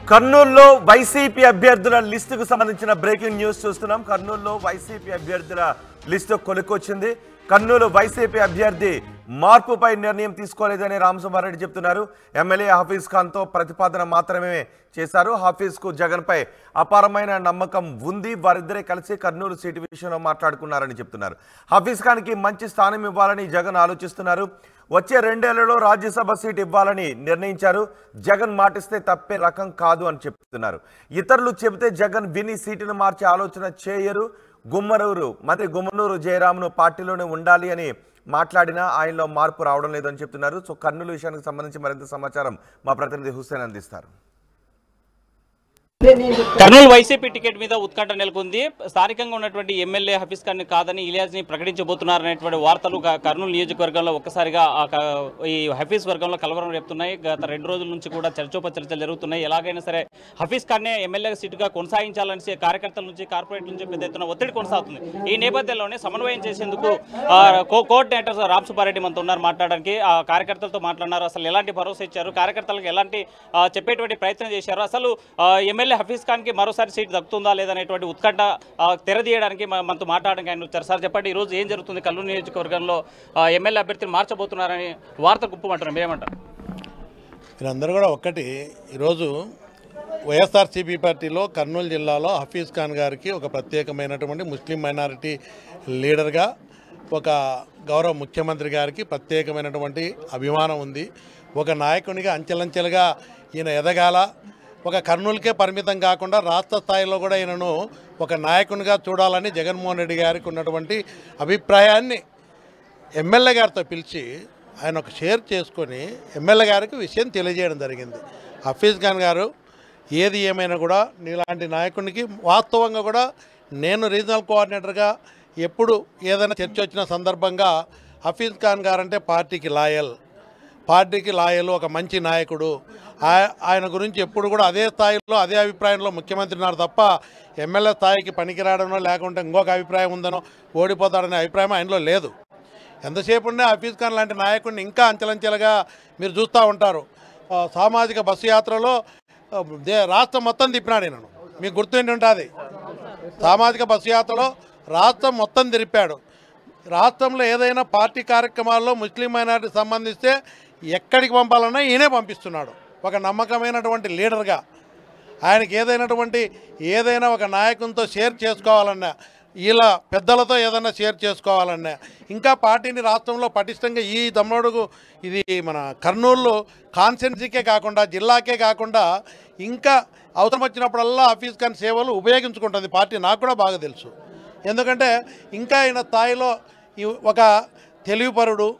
కర్నూలులో వైసీపీ అభ్యర్థుల లిస్టుకు సంబంధించిన బ్రేకింగ్ న్యూస్ చూస్తున్నాం కర్నూలులో వైసీపీ అభ్యర్థుల లిస్టు కొలుకొచ్చింది కర్నూలు వైసీపీ అభ్యర్థి మార్పుపై నిర్ణయం తీసుకోలేదని రామసుబ్బారెడ్డి చెప్తున్నారు ఎమ్మెల్యే హఫీజ్ ఖాన్తో ప్రతిపాదన మాత్రమే చేశారు హఫీజ్కు జగన్పై అపారమైన నమ్మకం ఉంది వారిద్దరే కలిసి కర్నూలు సీటు విషయంలో మాట్లాడుకున్నారని చెప్తున్నారు హఫీజ్ ఖాన్కి మంచి స్థానం ఇవ్వాలని జగన్ ఆలోచిస్తున్నారు వచ్చే రెండేళ్లలో రాజ్యసభ సీట్ ఇవ్వాలని నిర్ణయించారు జగన్ మాటిస్తే తప్పే రకం కాదు అని చెప్తున్నారు ఇతరులు చెబితే జగన్ విని సీటును మార్చే ఆలోచన చేయరు గుమ్మనూరు మంత్రి గుమ్మనూరు జయరామ్ను పార్టీలోనే ఉండాలి అని మాట్లాడినా ఆయనలో మార్పు రావడం లేదని చెప్తున్నారు సో కర్నూలు విషయానికి సంబంధించి మరింత సమాచారం మా ప్రతినిధి హుస్సేన్ అందిస్తారు కర్నూలు వైసీపీ టికెట్ మీద ఉత్కంఠ నెలకొంది స్థానికంగా ఉన్నటువంటి ఎమ్మెల్యే హఫీజ్ ఖాన్ కాదని ఇలియాజ్ ని ప్రకటించబోతున్నారనేటువంటి వార్తలు క- కర్నూలు నియోజకవర్గంలో ఒక్కసారిగా ఆ క- ఈ హఫీజ్ వర్గంలో కలవరం రేపుతున్నాయి గత రెండు రోజుల నుంచి కూడా చర్చోపచర్చలు జరుగుతున్నాయి ఎలాగైనా సరే హఫీజ్ ఖాన్నే ఎమ్మెల్యే సీటుగా కొనసాగించాలని కార్యకర్తల నుంచి కార్పొరేట్ నుంచి పెద్ద ఎత్తున ఒత్తిడి కొనసాగుతుంది ఈ నేపథ్యంలోనే సమన్వయం చేసేందుకు ఆ, కో- కోఆర్డినేటర్ రామ్ సుబ్బారెడ్డి మనతో ఉన్నారు మాట్లాడడానికి ఆ కార్యకర్తలతో మాట్లాడినారు అసలు ఎలాంటి భరోసా ఇచ్చారు కార్యకర్తలకు ఎలాంటి ఆ, చెప్పేటువంటి ప్రయత్నం చేశారు అసలు ఆ, ఎమ్మెల్యే హఫీజ్ ఖాన్ కి మరోసారి సీట్ దక్కుతుందా లేదనేటువంటి ఉత్కంఠ ఆ, తెరదీయడానికి మ- మనతో మాట్లాడడానికి ఆయన వచ్చారు సార్ చెప్పండి ఈ రోజు ఏం జరుగుతుంది కల్లూరు నియోజకవర్గంలో ఆ, ఎమ్మెల్యే అభ్యర్థిని మార్చబోతున్నారని వార్త గుప్పమంటారు మీరేమంటారు వీరందరూ కూడా ఒక్కటి ఈరోజు వైఎస్ఆర్సీపీ పార్టీలో కర్నూలు జిల్లాలో హఫీజ్ ఖాన్ గారికి ఒక ప్రత్యేకమైనటువంటి ముస్లిం మైనారిటీ లీడర్గా ఒక గౌరవ ముఖ్యమంత్రి గారికి ప్రత్యేకమైనటువంటి అభిమానం ఉంది ఒక నాయకునిగా అంచెలంచెలుగా ఈయన ఎదగాల ఒక కర్నూలుకే పరిమితం కాకుండా రాష్ట్ర స్థాయిలో కూడా ఈయనను ఒక నాయకునిగా చూడాలని జగన్మోహన్ రెడ్డి గారికి ఉన్నటువంటి అభిప్రాయాన్ని ఎమ్మెల్యే గారితో పిలిచి ఆయన ఒక షేర్ చేసుకొని ఎమ్మెల్యే గారికి విషయం తెలియజేయడం జరిగింది హఫీజ్ ఖాన్ గారు ఏది ఏమైనా కూడా నీలాంటి నాయకునికి వాస్తవంగా కూడా నేను రీజనల్ కోఆర్డినేటర్గా ఎప్పుడు ఏదైనా చర్చ వచ్చిన సందర్భంగా హఫీజ్ ఖాన్ గారంటే పార్టీకి లాయల్ పార్టీకి లాయలు ఒక మంచి నాయకుడు ఆయ- ఆయన గురించి ఎప్పుడు కూడా అదే స్థాయిలో అదే అభిప్రాయంలో ముఖ్యమంత్రి ఉన్నారు తప్ప ఎమ్మెల్యే స్థాయికి పనికిరాడనో లేకుంటే ఇంకొక అభిప్రాయం ఉందనో ఓడిపోతాడనే అభిప్రాయం ఆయనలో లేదు ఎంతసేపు ఉన్నా హఫీజ్ ఖాన్ లాంటి నాయకుడిని ఇంకా అంచెలంచెలుగా మీరు చూస్తూ ఉంటారు ఆ, సామాజిక బస్సు యాత్రలో ఆ, దే- రాష్ట్రం మొత్తం తిప్పినాడు నేను మీకు గుర్తుండి ఉంటుంది సామాజిక బస్సు యాత్రలో రాష్ట్రం మొత్తం తిరిపాడు రాష్ట్రంలో ఏదైనా పార్టీ కార్యక్రమాల్లో ముస్లిం మైనారిటీ సంబంధిస్తే ఎక్కడికి పంపాలన్నా ఈయనే పంపిస్తున్నాడు ఒక నమ్మకమైనటువంటి లీడర్గా ఆయనకి ఏదైనటువంటి ఏదైనా ఒక నాయకునితో షేర్ చేసుకోవాలన్నా ఇలా పెద్దలతో ఏదైనా షేర్ చేసుకోవాలన్నా ఇంకా పార్టీని రాష్ట్రంలో పటిష్టంగా ఈ తమ్ముడుగు ఇది మన కర్నూలు కాన్స్టిట్యున్సీకే కాకుండా జిల్లాకే కాకుండా ఇంకా అవసరం వచ్చినప్పుడల్లా ఆఫీస్ కానీ సేవలు ఉపయోగించుకుంటుంది పార్టీ నాకు కూడా బాగా తెలుసు ఎందుకంటే ఇంకా ఆయన స్థాయిలో ఈ ఒక తెలివిపరుడు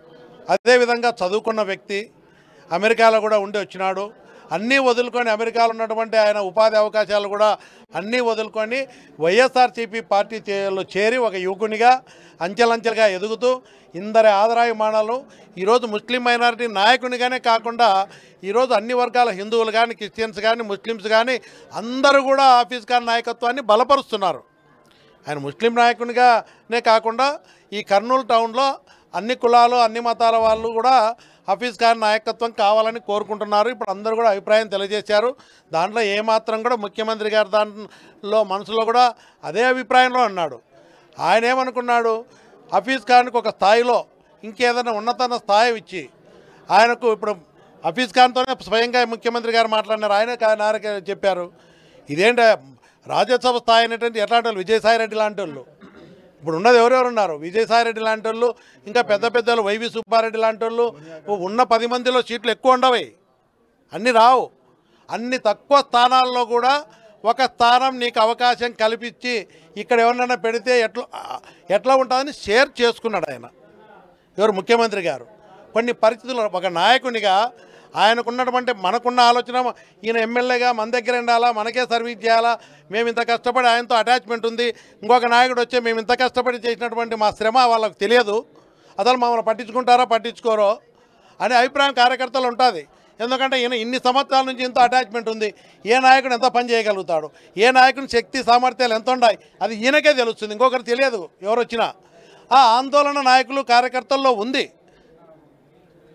అదేవిధంగా చదువుకున్న వ్యక్తి అమెరికాలో కూడా ఉండి వచ్చినాడు అన్నీ వదులుకొని అమెరికాలో ఉన్నటువంటి ఆయన ఉపాధి అవకాశాలు కూడా అన్నీ వదులుకొని వైఎస్ఆర్సీపీ పార్టీ చేలో చేరి ఒక యువకునిగా అంచెలంచెలుగా ఎదుగుతూ ఇందరి ఆదరాయమానాలు ఈరోజు ముస్లిం మైనారిటీ నాయకునిగానే కాకుండా ఈరోజు అన్ని వర్గాల హిందువులు కానీ క్రిస్టియన్స్ కానీ ముస్లిమ్స్ కానీ అందరూ కూడా ఆఫీస్ ఖాన్ నాయకత్వాన్ని బలపరుస్తున్నారు ఆయన ముస్లిం నాయకునిగానే కాకుండా ఈ కర్నూలు టౌన్లో అన్ని కులాలు అన్ని మతాల వాళ్ళు కూడా హఫీజ్ ఖాన్ నాయకత్వం కావాలని కోరుకుంటున్నారు ఇప్పుడు అందరూ కూడా అభిప్రాయం తెలియజేశారు దాంట్లో ఏమాత్రం కూడా ముఖ్యమంత్రి గారి దాంట్లో మనసులో కూడా అదే అభిప్రాయంలో అన్నాడు ఆయన ఏమనుకున్నాడు హఫీజ్ ఖాన్కి ఒక స్థాయిలో ఇంకేదైనా ఉన్నతమైన స్థాయి ఇచ్చి ఆయనకు ఇప్పుడు హఫీజ్ ఖాన్తోనే స్వయంగా ముఖ్యమంత్రి గారు మాట్లాడినారు ఆయనే కా- నారకే చెప్పారు ఇదేంటి రాజ్యసభ స్థాయి అనేటువంటి ఎట్లాంటి వాళ్ళు విజయసాయి రెడ్డి లాంటి వాళ్ళు ఇప్పుడు ఉన్నది ఎవరెవరు ఉన్నారు విజయసాయి రెడ్డి లాంటి వాళ్ళు ఇంకా పెద్ద పెద్దలు వైవి సుబ్బారెడ్డి లాంటి వాళ్ళు ఉన్న పది మందిలో సీట్లు ఎక్కువ ఉండవు అన్నీ రావు అన్ని తక్కువ స్థానాల్లో కూడా ఒక స్థానం నీకు అవకాశం కల్పించి ఇక్కడ ఎవరినైనా పెడితే ఎట్లా ఎట్లా ఉంటుందని షేర్ చేసుకున్నాడు ఆయన ఎవరు ముఖ్యమంత్రి గారు కొన్ని పరిస్థితులు ఒక నాయకునిగా ఆయనకున్నటువంటి మనకున్న ఆలోచన ఈయన ఎమ్మెల్యేగా మన దగ్గర ఉండాలా మనకే సర్వీస్ చేయాలా మేము ఇంత కష్టపడి ఆయనతో అటాచ్మెంట్ ఉంది ఇంకొక నాయకుడు వచ్చే మేము ఇంత కష్టపడి చేసినటువంటి మా శ్రమ వాళ్ళకి తెలియదు అసలు మమ్మల్ని పట్టించుకుంటారో పట్టించుకోరో అనే అభిప్రాయం కార్యకర్తలు ఉంటుంది ఎందుకంటే ఈయన ఇన్ని సంవత్సరాల నుంచి ఇంత అటాచ్మెంట్ ఉంది ఏ నాయకుడు ఎంత పని చేయగలుగుతాడు ఏ నాయకుని శక్తి సామర్థ్యాలు ఎంత ఉన్నాయి అది ఈయనకే తెలుస్తుంది ఇంకొకరు తెలియదు ఎవరు వచ్చినా ఆ ఆందోళన నాయకులు కార్యకర్తల్లో ఉంది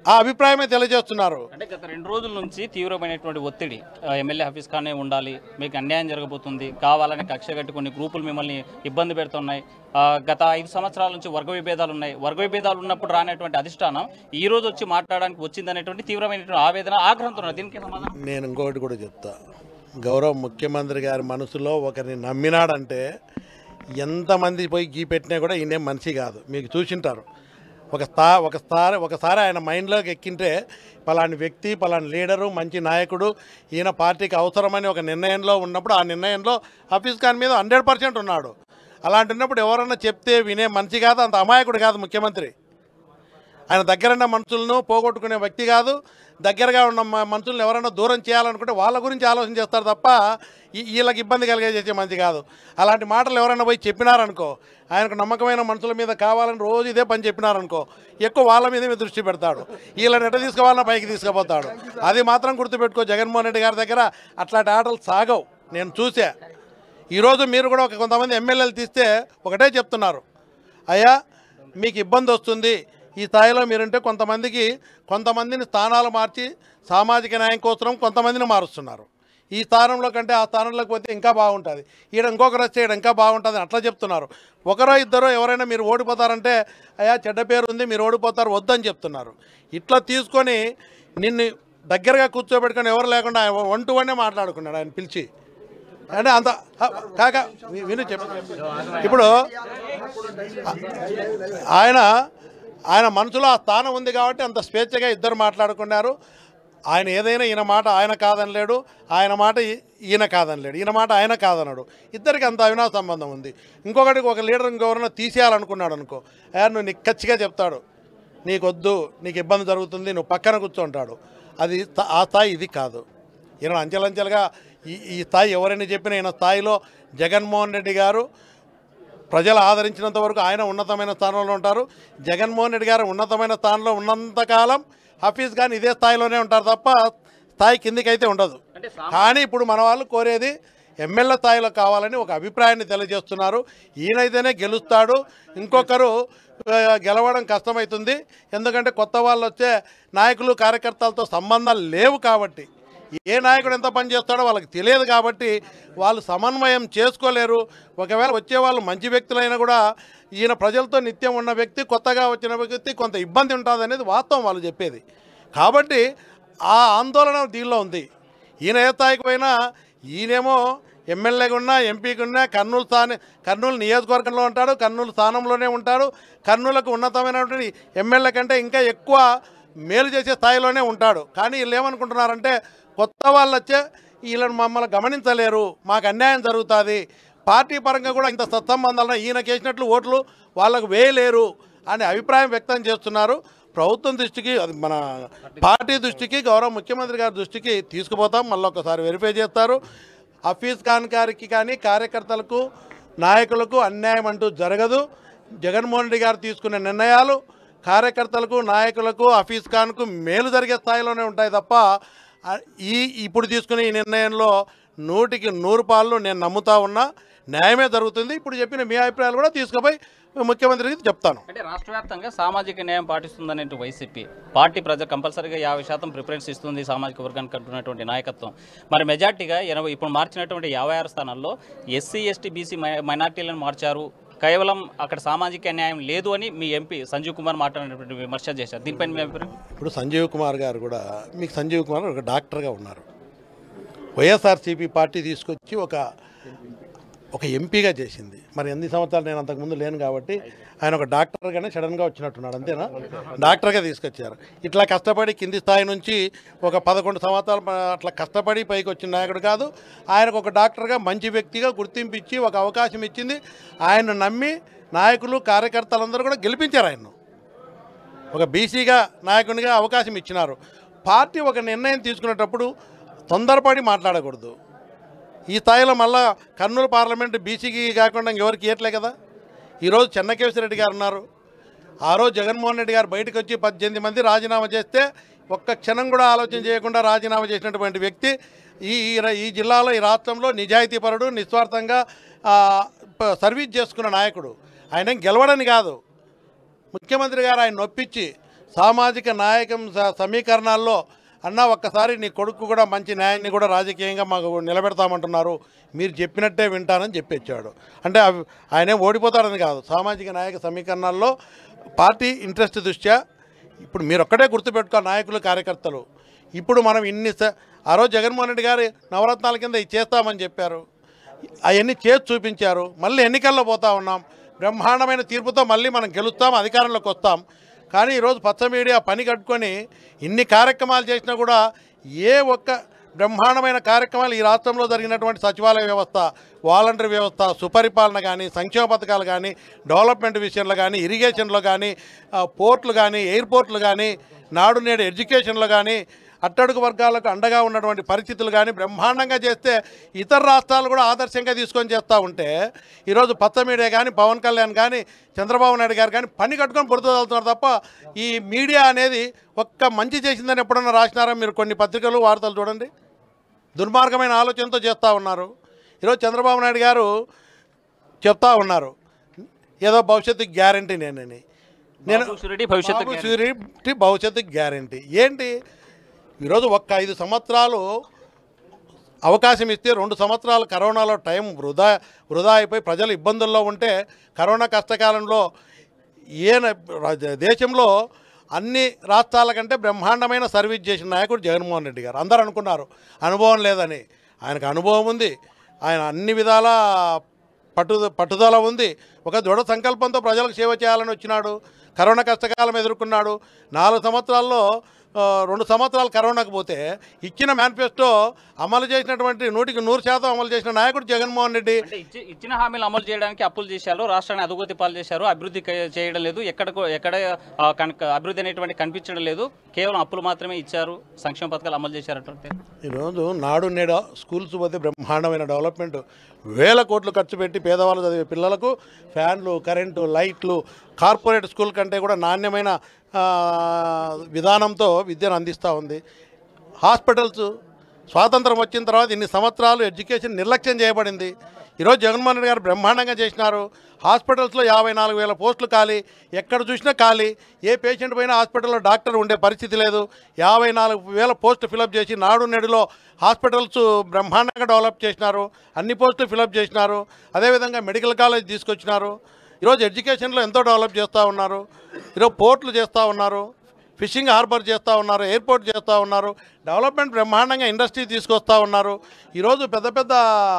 ఆ అభిప్రాయమే తెలియజేస్తున్నారు అంటే గత రెండు రోజుల నుంచి తీవ్రమైనటువంటి ఒత్తిడి ఆ, ఎమ్మెల్యే హఫీజ్ ఖానే ఉండాలి మీకు అన్యాయం జరగబోతుంది కావాలని కక్ష కట్టి కొన్ని గ్రూపులు మిమ్మల్ని ఇబ్బంది పెడుతున్నాయి ఆ, గత ఐదు సంవత్సరాల నుంచి వర్గ విభేదాలు ఉన్నాయి వర్గ విభేదాలు ఉన్నప్పుడు రానటువంటి అధిష్టానం ఈ రోజు వచ్చి మాట్లాడడానికి వచ్చిందనేటువంటి తీవ్రమైనటువంటి ఆవేదన ఆగ్రహంతో ఉన్నారు దీనికి సమాధానం నేను ఇంకొకటి కూడా చెప్తా గౌరవ ముఖ్యమంత్రి గారి మనసులో ఒకరిని నమ్మినాడంటే ఎంతమంది పోయి గీ పెట్టినా కూడా ఈయన మనిషి కాదు మీకు చూసింటారు ఒక స్థా ఒక స్థాయి ఒకసారి ఆయన మైండ్లోకి ఎక్కింటే పలాని వ్యక్తి పలాని లీడరు మంచి నాయకుడు ఈయన పార్టీకి అవసరమని ఒక నిర్ణయంలో ఉన్నప్పుడు ఆ నిర్ణయంలో హఫీజ్ ఖాన్ మీద హండ్రెడ్ పర్సెంట్ ఉన్నాడు అలాంటి ఉన్నప్పుడు ఎవరన్నా చెప్తే వినే మనిషి కాదు అంత అమాయకుడు కాదు ముఖ్యమంత్రి ఆయన దగ్గరున్న మనుషులను పోగొట్టుకునే వ్యక్తి కాదు దగ్గరగా ఉన్న మ- మనుషులను ఎవరైనా దూరం చేయాలనుకుంటే వాళ్ళ గురించి ఆలోచన చేస్తారు తప్ప ఈ- వీళ్ళకి ఇబ్బంది కలిగేసే మంచి కాదు అలాంటి మాటలు ఎవరైనా పోయి చెప్పినారనుకో ఆయనకు నమ్మకమైన మనుషుల మీద కావాలని రోజు ఇదే పని చెప్పినారనుకో ఎక్కువ వాళ్ళ మీద మీద దృష్టి పెడతాడు వీళ్ళని ఎట్ట తీసుకుపోవాలన్నా పైకి తీసుకుపోతాడు అది మాత్రం గుర్తుపెట్టుకో జగన్మోహన్ రెడ్డి గారి దగ్గర అట్లాంటి ఆటలు సాగవు నేను చూసా ఈరోజు మీరు కూడా ఒక కొంతమంది ఎమ్మెల్యేలు తీస్తే ఒకటే చెప్తున్నారు అయ్యా మీకు ఇబ్బంది వస్తుంది ఈ స్థాయిలో మీరుంటే కొంతమందికి కొంతమందిని స్థానాలు మార్చి సామాజిక న్యాయం కోసం కొంతమందిని మారుస్తున్నారు ఈ స్థానంలో కంటే ఆ స్థానంలోకి పోతే ఇంకా బాగుంటుంది ఈడ ఇంకొకరు వస్తే ఈడ ఇంకా బాగుంటుంది అని అట్లా చెప్తున్నారు ఒకరో ఇద్దరో ఎవరైనా మీరు ఓడిపోతారంటే అయ్యా చెడ్డ పేరు ఉంది మీరు ఓడిపోతారు వద్దని చెప్తున్నారు ఇట్లా తీసుకొని నిన్ను దగ్గరగా కూర్చోబెట్టుకొని ఎవరు లేకుండా ఆయన వన్ టు వన్నే మాట్లాడుకున్నాడు ఆయన పిలిచి అంటే అంత ఆ, కాక వి- విను చెప్పు ఇప్పుడు ఆయన ఆయన మనసులో ఆ స్థానం ఉంది కాబట్టి అంత స్వేచ్ఛగా ఇద్దరు మాట్లాడుకున్నారు ఆయన ఏదైనా ఈయన మాట ఆయన కాదనలేడు ఆయన మాట ఈ- ఈయన కాదనలేడు ఈయన మాట ఆయన కాదన్నాడు ఇద్దరికి అంత అవినా సంబంధం ఉంది ఇంకొకటికి ఒక లీడర్ ఇంకెవరైనా తీసేయాలనుకున్నాడు అనుకో ఆయన నువ్వు నిక్కచ్చిగా చెప్తాడు నీకొద్దు నీకు ఇబ్బంది జరుగుతుంది నువ్వు పక్కన కూర్చుంటాడు అది స్థా- ఆ స్థాయి ఇది కాదు ఈయన అంచెలంచెలుగా ఈ ఈ స్థాయి ఎవరైనా చెప్పినా ఈయన స్థాయిలో జగన్మోహన్ రెడ్డి గారు ప్రజలు ఆదరించినంత వరకు ఆయన ఉన్నతమైన స్థానంలో ఉంటారు జగన్మోహన్ రెడ్డి గారు ఉన్నతమైన స్థానంలో ఉన్నంతకాలం హఫీజ్ ఖాన్ ఇదే స్థాయిలోనే ఉంటారు తప్ప స్థాయి కిందికి అయితే ఉండదు అంటే కానీ ఇప్పుడు మన వాళ్ళు కోరేది ఎమ్మెల్యే స్థాయిలో కావాలని ఒక అభిప్రాయాన్ని తెలియజేస్తున్నారు ఈయనైతేనే గెలుస్తాడు ఇంకొకరు ఆ, గెలవడం కష్టమవుతుంది ఎందుకంటే కొత్త వాళ్ళు వచ్చే నాయకులు కార్యకర్తలతో సంబంధాలు లేవు కాబట్టి ఏ నాయకుడు ఎంత పని చేస్తాడో వాళ్ళకి తెలియదు కాబట్టి వాళ్ళు సమన్వయం చేసుకోలేరు ఒకవేళ వచ్చే వాళ్ళు మంచి వ్యక్తులైనా కూడా ఈయన ప్రజలతో నిత్యం ఉన్న వ్యక్తి కొత్తగా వచ్చిన వ్యక్తి కొంత ఇబ్బంది ఉంటుంది అనేది వాస్తవం వాళ్ళు చెప్పేది కాబట్టి ఆ ఆందోళన దీనిలో ఉంది ఈయన ఏ స్థాయికి పోయినా ఈయనేమో ఎమ్మెల్యేగా ఉన్నా ఎంపీగా ఉన్నా కర్నూలు స్థానం కర్నూలు నియోజకవర్గంలో ఉంటాడు కర్నూలు స్థానంలోనే ఉంటాడు కర్నూలుకు ఉన్నతమైనటువంటి ఎమ్మెల్యే కంటే ఇంకా ఎక్కువ మేలు చేసే స్థాయిలోనే ఉంటాడు కానీ వీళ్ళు ఏమనుకుంటున్నారంటే కొత్త వాళ్ళు వచ్చే వీళ్ళని మమ్మల్ని గమనించలేరు మాకు అన్యాయం జరుగుతుంది పార్టీ పరంగా కూడా ఇంత సత్సంబంధాలను ఈయనకి వేసినట్లు ఓట్లు వాళ్ళకు వేయలేరు అనే అభిప్రాయం వ్యక్తం చేస్తున్నారు ప్రభుత్వం దృష్టికి అది మన పార్టీ దృష్టికి గౌరవ ముఖ్యమంత్రి గారి దృష్టికి తీసుకుపోతాం మళ్ళీ ఒకసారి వెరిఫై చేస్తారు హఫీజ్ ఖాన్ గారికి కానీ కార్యకర్తలకు నాయకులకు అన్యాయం అంటూ జరగదు జగన్మోహన్ రెడ్డి గారు తీసుకునే నిర్ణయాలు కార్యకర్తలకు నాయకులకు హఫీజ్ ఖాన్కు మేలు జరిగే స్థాయిలోనే ఉంటాయి తప్ప ఆ, ఈ ఇప్పుడు తీసుకునే ఈ నిర్ణయంలో నూటికి నూరు పాళ్ళు నేను నమ్ముతా ఉన్నా న్యాయమే జరుగుతుంది ఇప్పుడు చెప్పిన మీ అభిప్రాయాలు కూడా తీసుకుపోయి ముఖ్యమంత్రికి చెప్తాను అంటే రాష్ట్ర వ్యాప్తంగా సామాజిక న్యాయం పాటిస్తుందనే వైసీపీ పార్టీ ప్రజలు కంపల్సరీగా యాభై శాతం ప్రిఫరెన్స్ ఇస్తుంది సామాజిక వర్గానికి అంటున్నటువంటి నాయకత్వం మరి మెజార్టీగా ఎనభై ఇప్పుడు మార్చినటువంటి యాభై ఆరు స్థానాల్లో ఎస్సీ ఎస్టీ బీసీ మైనార్టీలను మార్చారు కేవలం అక్కడ సామాజిక న్యాయం లేదు అని మీ ఎంపీ సంజీవ్ కుమార్ మాట్లాడినటువంటి విమర్శ చేశారు దీనిపైన మీ అభిప్రాయం ఇప్పుడు సంజీవ్ కుమార్ గారు కూడా మీకు సంజీవ్ కుమార్ ఒక డాక్టర్గా ఉన్నారు వైఎస్ఆర్సీపీ పార్టీ తీసుకొచ్చి ఒక ఒక ఎంపీగా చేసింది మరి ఎన్ని సంవత్సరాలు నేను అంతకుముందు లేను కాబట్టి ఆయన ఒక డాక్టర్గానే సడన్గా వచ్చినట్టున్నాడు అంతేనా డాక్టర్గా తీసుకొచ్చారు ఇట్లా కష్టపడి కింది స్థాయి నుంచి ఒక పదకొండు సంవత్సరాలు ప- అట్లా కష్టపడి పైకి వచ్చిన నాయకుడు కాదు ఆయనకు ఒక డాక్టర్గా మంచి వ్యక్తిగా గుర్తింపు ఇచ్చి ఒక అవకాశం ఇచ్చింది ఆయన నమ్మి నాయకులు కార్యకర్తలందరూ కూడా గెలిపించారు ఆయన్ను ఒక బీసీగా నాయకునిగా అవకాశం ఇచ్చినారు పార్టీ ఒక నిర్ణయం తీసుకునేటప్పుడు తొందరపడి మాట్లాడకూడదు ఈ స్థాయిలో మళ్ళా కర్నూలు పార్లమెంటు బీసీకి కాకుండా ఎవరికి ఇవ్వట్లే కదా ఈరోజు చెన్నకేశ్వరరెడ్డి గారు ఉన్నారు ఆ రోజు జగన్మోహన్ రెడ్డి గారు బయటకు వచ్చి పద్దెనిమిది మంది రాజీనామా చేస్తే ఒక్క క్షణం కూడా ఆలోచన చేయకుండా రాజీనామా చేసినటువంటి వ్యక్తి ఈ ఈ ర- ఈ జిల్లాలో ఈ రాష్ట్రంలో నిజాయితీపరుడు నిస్వార్థంగా ఆ, ప- సర్వీస్ చేసుకున్న నాయకుడు ఆయన ఏం గెలవడని కాదు ముఖ్యమంత్రి గారు ఆయన నొప్పించి సామాజిక నాయకం స- సమీకరణాల్లో అన్న ఒక్కసారి నీ కొడుకు కూడా మంచి న్యాయాన్ని కూడా రాజకీయంగా మాకు నిలబెడతామంటున్నారు మీరు చెప్పినట్టే వింటానని చెప్పొచ్చాడు అంటే అవి ఆయనే ఓడిపోతాడని కాదు సామాజిక నాయక సమీకరణాల్లో పార్టీ ఇంట్రెస్ట్ దృష్ట్యా ఇప్పుడు మీరు ఒక్కటే గుర్తుపెట్టుకో నాయకులు కార్యకర్తలు ఇప్పుడు మనం ఇన్ని స- ఆ రోజు జగన్మోహన్ రెడ్డి గారు నవరత్నాల కింద ఇది చేస్తామని చెప్పారు అవన్నీ చేసి చూపించారు మళ్ళీ ఎన్నికల్లో పోతా ఉన్నాం బ్రహ్మాండమైన తీర్పుతో మళ్ళీ మనం గెలుస్తాం అధికారంలోకి వస్తాం కానీ ఈరోజు పచ్చ మీడియా పని కట్టుకొని ఇన్ని కార్యక్రమాలు చేసినా కూడా ఏ ఒక్క బ్రహ్మాండమైన కార్యక్రమాలు ఈ రాష్ట్రంలో జరిగినటువంటి సచివాలయ వ్యవస్థ వాలంటరీ వ్యవస్థ సుపరిపాలన కానీ సంక్షేమ పథకాలు కానీ డెవలప్మెంట్ విషయంలో కానీ ఇరిగేషన్లో కానీ ఆ, పోర్ట్లు కానీ ఎయిర్పోర్ట్లు కానీ నాడు నేడు ఎడ్యుకేషన్లో కానీ అట్టడుగు వర్గాలకు అండగా ఉన్నటువంటి పరిస్థితులు కానీ బ్రహ్మాండంగా చేస్తే ఇతర రాష్ట్రాలు కూడా ఆదర్శంగా తీసుకొని చేస్తూ ఉంటే ఈరోజు పచ్చ మీడియా కానీ పవన్ కళ్యాణ్ కానీ చంద్రబాబు నాయుడు గారు కానీ పని కట్టుకొని బురదలుతున్నారు తప్ప ఈ మీడియా అనేది ఒక్క మంచి చేసిందని ఎప్పుడన్నా రాసినారా మీరు కొన్ని పత్రికలు వార్తలు చూడండి దుర్మార్గమైన ఆలోచనతో చేస్తూ ఉన్నారు ఈరోజు చంద్రబాబు నాయుడు గారు చెప్తా ఉన్నారు ఏదో భవిష్యత్తు గ్యారంటీ నేనని నేను బాబు షూరిటీ భవిష్యత్తు బాబు షూరిటీ భవిష్యత్తు గ్యారంటీ ఏంటి ఈరోజు ఒక్క ఐదు సంవత్సరాలు అవకాశం ఇస్తే రెండు సంవత్సరాలు కరోనాలో టైం వృధా వృధా అయిపోయి ప్రజలు ఇబ్బందుల్లో ఉంటే కరోనా కష్టకాలంలో ఈయన రాజ- దేశంలో అన్ని రాష్ట్రాల కంటే బ్రహ్మాండమైన సర్వీస్ చేసిన నాయకుడు జగన్మోహన్ రెడ్డి గారు అందరూ అనుకున్నారు అనుభవం లేదని ఆయనకు అనుభవం ఉంది ఆయన అన్ని విధాల పట్టు పట్టుదల ఉంది ఒక దృఢ సంకల్పంతో ప్రజలకు సేవ చేయాలని వచ్చినాడు కరోనా కష్టకాలం ఎదుర్కొన్నాడు నాలుగు సంవత్సరాల్లో ఆ, రెండు సంవత్సరాలు కరోనాకు పోతే ఇచ్చిన మేనిఫెస్టో అమలు చేసినటువంటి నూటికి నూరు శాతం అమలు చేసిన నాయకుడు జగన్మోహన్ రెడ్డి అంటే ఇచ్చి ఇచ్చిన హామీలు అమలు చేయడానికి అప్పులు చేశారు రాష్ట్రాన్ని అధోగతి పాలు చేశారు అభివృద్ధి క- చేయడం లేదు ఎక్కడ కూ- ఎక్కడ ఆ, కనుక అభివృద్ధి అనేటువంటి కనిపించడం లేదు కేవలం అప్పులు మాత్రమే ఇచ్చారు సంక్షేమ పథకాలు అమలు చేశారంటే ఈరోజు నాడు నేడు స్కూల్స్ పోతే బ్రహ్మాండమైన డెవలప్మెంట్ వేల కోట్లు ఖర్చు పెట్టి పేదవాళ్ళు చదివే పిల్లలకు ఫ్యాన్లు కరెంటు లైట్లు కార్పొరేట్ స్కూల్ కంటే కూడా నాణ్యమైన ఆ, విధానంతో విద్యను అందిస్తూ ఉంది హాస్పిటల్స్ స్వాతంత్రం వచ్చిన తర్వాత ఇన్ని సంవత్సరాలు ఎడ్యుకేషన్ నిర్లక్ష్యం చేయబడింది ఈరోజు జగన్మోహన్ రెడ్డి గారు బ్రహ్మాండంగా చేసినారు హాస్పిటల్స్లో యాభై నాలుగు వేల పోస్టులు ఖాళీ ఎక్కడ చూసినా ఖాళీ ఏ పేషెంట్ పోయినా హాస్పిటల్లో డాక్టర్ ఉండే పరిస్థితి లేదు యాభై నాలుగు వేల పోస్టులు ఫిలప్ చేసి నాడు నేడులో హాస్పిటల్స్ బ్రహ్మాండంగా డెవలప్ చేసినారు అన్ని పోస్టులు ఫిలప్ చేసినారు అదేవిధంగా మెడికల్ కాలేజ్ తీసుకొచ్చినారు ఈరోజు ఎడ్యుకేషన్లో ఎంతో డెవలప్ చేస్తూ ఉన్నారు ఈరోజు పోర్ట్లు చేస్తూ ఉన్నారు ఫిషింగ్ హార్బర్ చేస్తూ ఉన్నారు ఎయిర్పోర్ట్ చేస్తూ ఉన్నారు డెవలప్మెంట్ బ్రహ్మాండంగా ఇండస్ట్రీ తీసుకొస్తూ ఉన్నారు ఈరోజు పెద్ద పెద్ద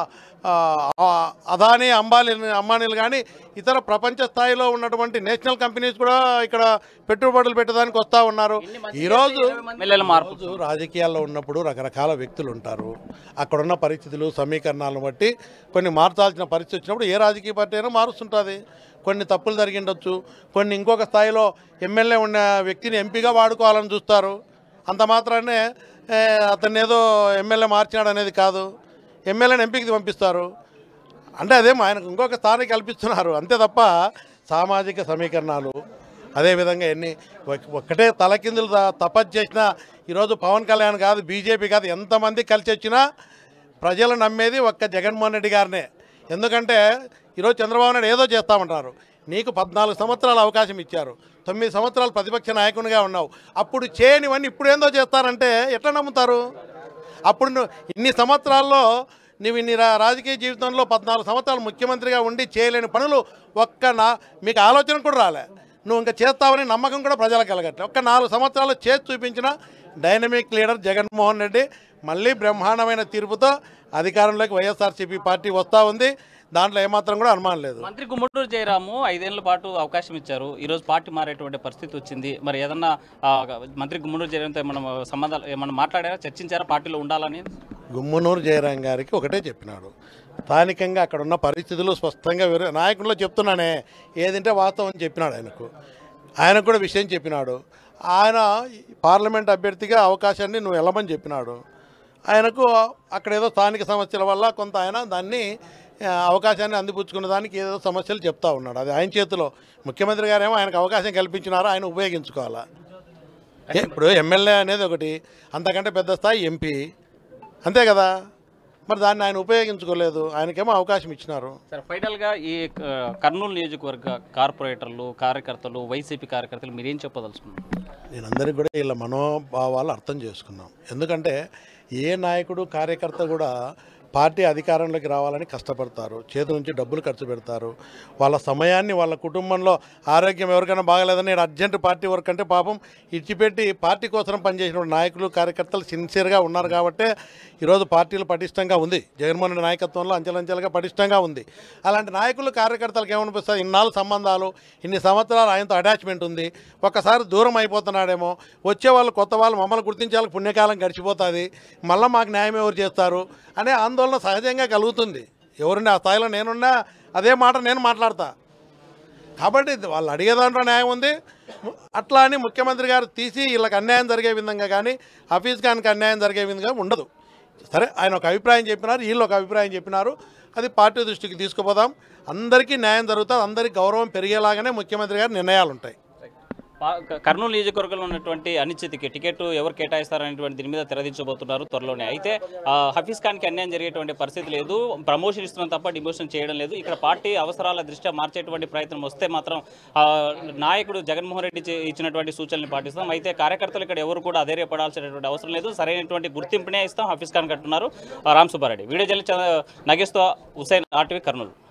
ఆ, ఆ, అదానీ అంబానీ అంబానీలు కానీ ఇతర ప్రపంచ స్థాయిలో ఉన్నటువంటి నేషనల్ కంపెనీస్ కూడా ఇక్కడ పెట్టుబడులు పెట్టడానికి వస్తూ ఉన్నారు ఈరోజు ఎమ్మెల్యేల మార్పు రోజు రాజకీయాల్లో ఉన్నప్పుడు రకరకాల వ్యక్తులు ఉంటారు అక్కడున్న పరిస్థితులు సమీకరణాలను బట్టి కొన్ని మార్చాల్సిన పరిస్థితి వచ్చినప్పుడు ఏ రాజకీయ పార్టీ అయినా మారుస్తుంటుంది కొన్ని తప్పులు జరిగిండొచ్చు కొన్ని ఇంకొక స్థాయిలో ఎమ్మెల్యే ఉన్న వ్యక్తిని ఎంపీగా వాడుకోవాలని చూస్తారు అంత మాత్రానే ఏ, అతన్ని ఏదో ఎమ్మెల్యే మార్చినాడు అనేది కాదు ఎమ్మెల్యేని ఎంపీకి పంపిస్తారు అంటే అదేమో ఆయనకు ఇంకొక స్థానం కల్పిస్తున్నారు అంతే తప్ప సామాజిక సమీకరణాలు అదేవిధంగా ఎన్ని ఒక్- ఒక్కటే తలకిందులు త- తపస్సు చేసినా ఈరోజు పవన్ కళ్యాణ్ కాదు బీజేపీ కాదు ఎంతమంది కలిసి వచ్చినా ప్రజలు నమ్మేది ఒక్క జగన్మోహన్ రెడ్డి గారినే ఎందుకంటే ఈరోజు చంద్రబాబు నాయుడు ఏదో చేస్తామంటారు నీకు పద్నాలుగు సంవత్సరాలు అవకాశం ఇచ్చారు తొమ్మిది సంవత్సరాలు ప్రతిపక్ష నాయకునిగా ఉన్నావు అప్పుడు చేయనివన్నీ ఇప్పుడు ఏందో చేస్తారంటే ఎట్లా నమ్ముతారు అప్పుడు నువ్వు ఇన్ని సంవత్సరాల్లో నువ్వు ఇన్ని రా- రాజకీయ జీవితంలో పద్నాలుగు సంవత్సరాలు ముఖ్యమంత్రిగా ఉండి చేయలేని పనులు ఒక్క నా మీకు ఆలోచన కూడా రాలే నువ్వు ఇంకా చేస్తావని నమ్మకం కూడా ప్రజలకు కలగట్లే ఒక్క నాలుగు సంవత్సరాలు చేసి చూపించిన డైనమిక్ లీడర్ జగన్మోహన్ రెడ్డి మళ్ళీ బ్రహ్మాండమైన తీర్పుతో అధికారంలోకి వైఎస్ఆర్సీపీ పార్టీ వస్తూ ఉంది దాంట్లో ఏమాత్రం కూడా అనుమానం లేదు మంత్రి గుమ్మటూరు జయరాము ఐదేళ్ల పాటు అవకాశం ఇచ్చారు ఈ రోజు పార్టీ మారేటువంటి పరిస్థితి వచ్చింది మరి ఏదన్నా ఆ, మంత్రి గుమ్మటూరు జయరాంతో ఏమన్నా సంబంధాలు ఏమన్నా మాట్లాడారా చర్చించారా పార్టీలో ఉండాలని గుమ్మనూరు జయరాం గారికి ఒకటే చెప్పినాడు స్థానికంగా అక్కడ ఉన్న పరిస్థితులు స్పష్టంగా వివరి నాయకుల్లో చెప్తున్నానే ఏదంటే వాస్తవం అని చెప్పినాడు ఆయనకు ఆయనకు కూడా విషయం చెప్పినాడు ఆయన పార్లమెంట్ అభ్యర్థిగా అవకాశాన్ని నువ్వు వెళ్ళమని చెప్పినాడు ఆయనకు అక్కడ ఏదో స్థానిక సమస్యల వల్ల కొంత ఆయన దాన్ని ఆ, అవకాశాన్ని అందిపుచ్చుకున్న దానికి ఏదో సమస్యలు చెప్తా ఉన్నాడు అది ఆయన చేతిలో ముఖ్యమంత్రి గారేమో ఆయనకు అవకాశం కల్పించినారో ఆయన ఉపయోగించుకోవాలా ఏ, ఇప్పుడు ఎమ్మెల్యే అనేది ఒకటి అంతకంటే పెద్ద స్థాయి ఎంపీ అంతే కదా మరి దాన్ని ఆయన ఉపయోగించుకోలేదు ఆయనకేమో అవకాశం ఇచ్చినారు సార్ ఫైనల్గా ఈ ఆ, కర్నూలు నియోజకవర్గ కార్పొరేటర్లు కార్యకర్తలు వైసీపీ కార్యకర్తలు మీరేం చెప్పదలుచుకున్నారు నేను అందరికి కూడా వీళ్ళ మనోభావాలు అర్థం చేసుకున్నాం ఎందుకంటే ఏ నాయకుడు కార్యకర్త కూడా పార్టీ అధికారంలోకి రావాలని కష్టపడతారు చేతి నుంచి డబ్బులు ఖర్చు పెడతారు వాళ్ళ సమయాన్ని వాళ్ళ కుటుంబంలో ఆరోగ్యం ఎవరికైనా బాగలేదని అర్జెంట్ పార్టీ వర్క్ అంటే పాపం ఇచ్చిపెట్టి పార్టీ కోసం పనిచేసిన నాయకులు కార్యకర్తలు సిన్సియర్గా ఉన్నారు కాబట్టే ఈరోజు పార్టీలు పటిష్టంగా ఉంది జగన్మోహన్ రెడ్డి నాయకత్వంలో అంచెలంచెలుగా పటిష్టంగా ఉంది అలాంటి నాయకులు కార్యకర్తలకు ఏమనిపిస్తుంది ఇన్నాళ్ళు సంబంధాలు ఇన్ని సంవత్సరాలు ఆయనతో అటాచ్మెంట్ ఉంది ఒక్కసారి దూరం అయిపోతున్నాడేమో వచ్చే వాళ్ళు కొత్త వాళ్ళు మమ్మల్ని గుర్తించే వాళ్ళకి పుణ్యకాలం గడిచిపోతుంది మళ్ళీ మాకు న్యాయం ఎవరు చేస్తారు అనే ఆందోళన సహజంగా కలుగుతుంది ఎవరుండే ఆ స్థాయిలో నేనున్నా అదే మాట నేను మాట్లాడతా కాబట్టి ఇది వాళ్ళు అడిగే దాంట్లో న్యాయం ఉంది అట్లా అని ముఖ్యమంత్రి గారు తీసి వీళ్ళకి అన్యాయం జరిగే విధంగా కానీ హఫీజ్ ఖాన్కి అన్యాయం జరిగే విధంగా ఉండదు సరే ఆయన ఒక అభిప్రాయం చెప్పినారు వీళ్ళు ఒక అభిప్రాయం చెప్పినారు అది పార్టీ దృష్టికి తీసుకుపోదాం అందరికీ న్యాయం జరుగుతుంది అందరికీ గౌరవం పెరిగేలాగానే ముఖ్యమంత్రి గారి నిర్ణయాలు ఉంటాయి పా- క- కర్నూలు నియోజకవర్గంలో ఉన్నటువంటి అనిశ్చితికి టికెట్ ఎవరు కేటాయిస్తారనేటువంటి దీని మీద తెరదించబోతున్నారు త్వరలోనే అయితే ఆ, హఫీజ్ ఖాన్కి అన్యాయం జరిగేటువంటి పరిస్థితి లేదు ప్రమోషన్ ఇస్తున్నాం తప్ప డిమోషన్ చేయడం లేదు ఇక్కడ పార్టీ అవసరాల దృష్ట్యా మార్చేటువంటి ప్రయత్నం వస్తే మాత్రం ఆ, నాయకుడు జగన్మోహన్ రెడ్డి చే- ఇచ్చినటువంటి సూచనలు పాటిస్తాం అయితే కార్యకర్తలు ఇక్కడ ఎవరు కూడా అధైర్యపడాల్సినటువంటి అవసరం లేదు సరైనటువంటి గుర్తింపునే ఇస్తాం హఫీజ్ ఖాన్ కట్టున్నారు రామ్ సుబ్బారెడ్డి వీడియో జల్లి నగేస్తో హుసేన్ ఆర్టీవీ కర్నూలు